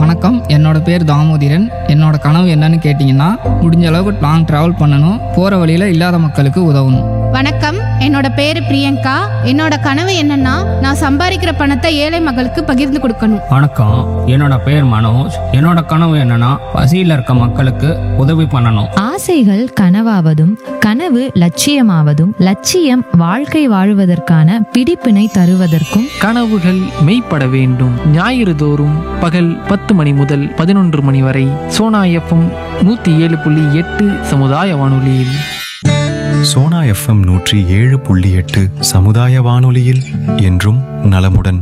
வணக்கம் என்னோட பேர் தாமோதிரன் என்னோட கனவு என்னன்னு கேட்டிங்கன்னா முடிஞ்ச அளவுக்கு லாங் ட்ராவல் பண்ணணும் போகிற வழியில் இல்லாத மக்களுக்கு உதவணும் வணக்கம் என்னோட பேரு பிரியங்கா என்னோட கனவு என்னன்னா நான் சம்பாதிக்கிற பணத்தை ஏழை மக்களுக்கு பகிர்ந்து கொடுக்கணும் வணக்கம் என்னோட பேர் மனோஜ் என்னோட கனவு என்னன்னா பசியில் இருக்க மக்களுக்கு உதவி பண்ணணும் ஆசைகள் கனவாவதும் கனவு லட்சியமாவதும் லட்சியம் வாழ்க்கை வாழுவதற்கான பிடிப்பினை தருவதற்கும் கனவுகள் மெய்ப்பட வேண்டும் ஞாயிறு தோறும் பகல் பத்து மணி முதல் பதினொன்று மணி வரை சோனா எஃப்எம் நூற்றி ஏழு புள்ளி எட்டு சமுதாய வானொலியில் சோனா எஃப்எம் நூற்றி ஏழு புள்ளி எட்டு சமுதாய வானொலியில் என்றும் நலமுடன்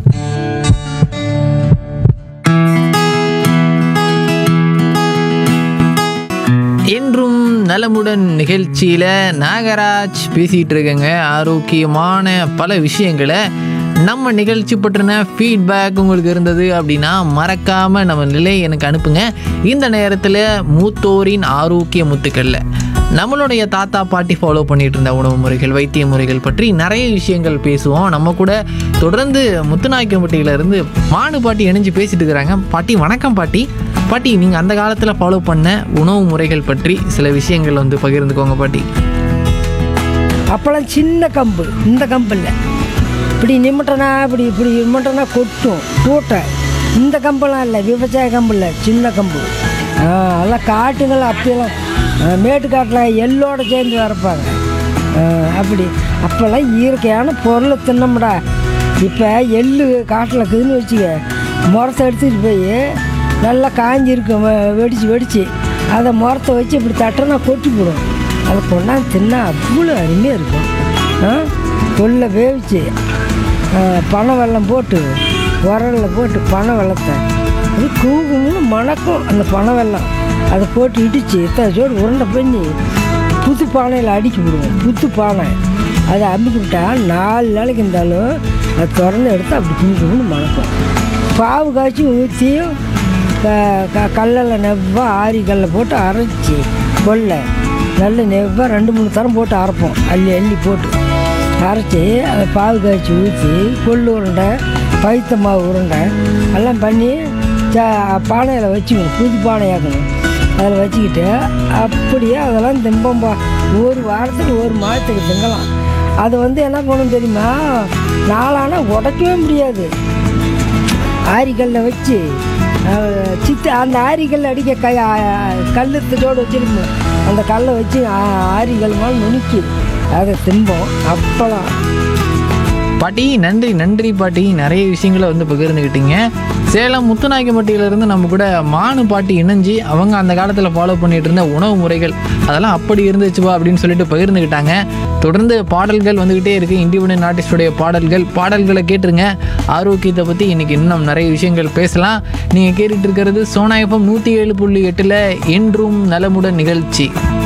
என்றும் நலமுடன் நிகழ்ச்சியில் நாகராஜ் பேசிகிட்டு இருக்கேங்க ஆரோக்கியமான பல விஷயங்களை நம்ம நிகழ்ச்சி பற்றின ஃபீட்பேக் உங்களுக்கு இருந்தது அப்படின்னா மறக்காமல் நம்ம நிலை எனக்கு அனுப்புங்க இந்த நேரத்தில் மூத்தோரின் ஆரோக்கிய முத்துக்கள்ல நம்மளுடைய தாத்தா பாட்டி ஃபாலோ பண்ணிட்டு இருந்த உணவு முறைகள் வைத்திய முறைகள் பற்றி நிறைய விஷயங்கள் பேசுவோம் நம்ம கூட தொடர்ந்து முத்துநாய்க்கம்பட்டியில இருந்து மானு பாட்டி இணைஞ்சு பேசிட்டு இருக்கிறாங்க பாட்டி வணக்கம் பாட்டி பாட்டி நீங்கள் அந்த காலத்தில் ஃபாலோ பண்ண உணவு முறைகள் பற்றி சில விஷயங்கள் வந்து பகிர்ந்துக்கோங்க பாட்டி அப்போல்லாம் சின்ன கம்பு இந்த கம்பு இல்லை இப்படி நிமிட்டனா இப்படி இப்படி நிமிட்டனா கொட்டும் கூட்டை இந்த கம்பெல்லாம் இல்லை விவசாய கம்பு இல்லை சின்ன கம்பு ஆ, எல்லாம் காட்டுங்கள் அப்பெல்லாம் ஆ, மேட்டுக்காட்டில் எள்ளோட சேர்ந்து வரப்பாங்க ஆ, அப்படி அப்போல்லாம் இயற்கையான பொருளை தின்னமுடா இப்போ எள்ளு காட்டில் இருக்குதுன்னு வச்சுக்க முரத்தை எடுத்துகிட்டு போய் நல்லா காஞ்சிருக்கும் வெ- வெடிச்சு வெடிச்சு அதை முரத்தை வச்சு இப்படி தட்டினா கொட்டி போடும் அதை கொண்டாந்து தின்னா அவ்வளோ அருமையாக இருக்கும் ஆ கொல்ல வேவிச்சு ஆ, பனை வெல்லம் போட்டு உரலில் போட்டு பனை வெள்ளத்தை அது கூகும்னு மணக்கும் அந்த பனை வெல்லம் அதை போட்டு இடித்து எத்தனை உருண்டை பண்ணி புது பானையில் அடிக்கி விடுவோம் புது பானை அதை அமுக்கி விட்டா நாலு நாளைக்கு இருந்தாலும் அதை திறந்து எடுத்து அப்படி குங்குமன்னு மணக்கும் பாவு காய்ச்சி ஊற்றியும் கல்லில் நெவ்வா ஆரி கல்லை போட்டு அரைச்சி கொல்லை நல்ல நெவ்வா ரெண்டு மூணு தரம் போட்டு அரைப்போம் அள்ளி அள்ளி போட்டு அரைச்சி அதை பாவு காய்ச்சி ஊற்றி கொள்ளு உருண்டை பைத்த மாவு உருண்டை எல்லாம் பண்ணி பானையில் வச்சுக்கணும் புது பானையாக்கணும் அதில் வச்சுக்கிட்டு அப்படியே அதெல்லாம் திம்பம்பா ஒரு வாரத்துக்கு ஒரு மாதத்துக்கு திங்கலாம் அது வந்து என்ன பண்ணணும் தெரியுமா நாளானா உடைக்கவே முடியாது ஆரிக்கல்ல வச்சு அஹ், சித்து அந்த ஆரிக்கல் அடிக்க கை கல்லுத்தோடு வச்சிருப்போம் அந்த கல்லை வச்சு ஆ- ஆரிக்கல் மேலே நுணுக்கி அதை திம்போம் அப்பளம் பாட்டி நன்றி நன்றி பாட்டி நிறைய விஷயங்களை வந்து பகிர்ந்துக்கிட்டீங்க சேலம் முத்துநாயக்கம்பட்டியிலேருந்து நம்ம கூட மானு பாட்டி இணைஞ்சு அவங்க அந்த காலத்தில் ஃபாலோ பண்ணிட்டு இருந்த உணவு முறைகள் அதெல்லாம் அப்படி இருந்துச்சுப்பா அப்படின்னு சொல்லிட்டு பகிர்ந்துக்கிட்டாங்க தொடர்ந்து பாடல்கள் வந்துக்கிட்டே இருக்கு இண்டிபெண்டன்ட் ஆர்டிஸ்டுடைய பாடல்கள் பாடல்களை கேட்டுருங்க ஆரோக்கியத்தை பற்றி இன்னைக்கு இன்னும் நிறைய விஷயங்கள் பேசலாம் நீங்கள் கேட்டுட்டு இருக்கிறது சோனா எஃப்எம் நூற்றி ஏழு புள்ளி எட்டில் என்றும் நலமுடன் நிகழ்ச்சி